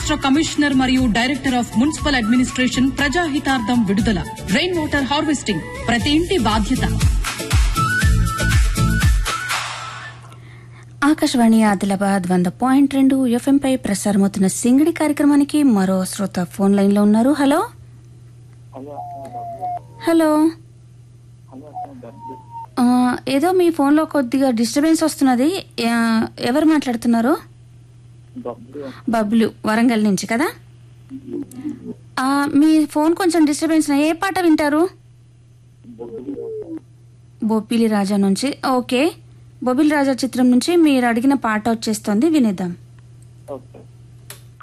రాష్ట్ర కమిషనర్ మరియు director of municipal administration ప్రజాహితార్థం విడుదల రెయిన్ వాటర్ హార్వెస్టింగ్ ప్రతి ఇంటి బాధ్యత ఆకాశవాణి ఆదిలాబాద్ వంద పాయింట్ రెండు ఎఫ్ఎంపై ప్రసారమవుతున్న సింగిడి కార్యక్రమానికి మరో శ్రోత ఫోన్ లైన్ లో ఉన్నారు హలో హలో ఆ, ఏదో మీ ఫోన్లో కొద్దిగా డిస్టర్బెన్స్ వస్తున్నది ఆ, ఎవరు మాట్లాడుతున్నారు బబ్లు వరంగల్ నుంచి కదా ఆ, మీ ఫోన్ కొంచెం డిస్టర్బెన్స్ ఏ పాట వింటారు బొబ్బిలి రాజా నుంచి ఓకే బొబ్బిలి రాజా చిత్రం నుంచి మీరు అడిగిన పాట వచ్చేస్తుంది వినేద్దాం ఓకే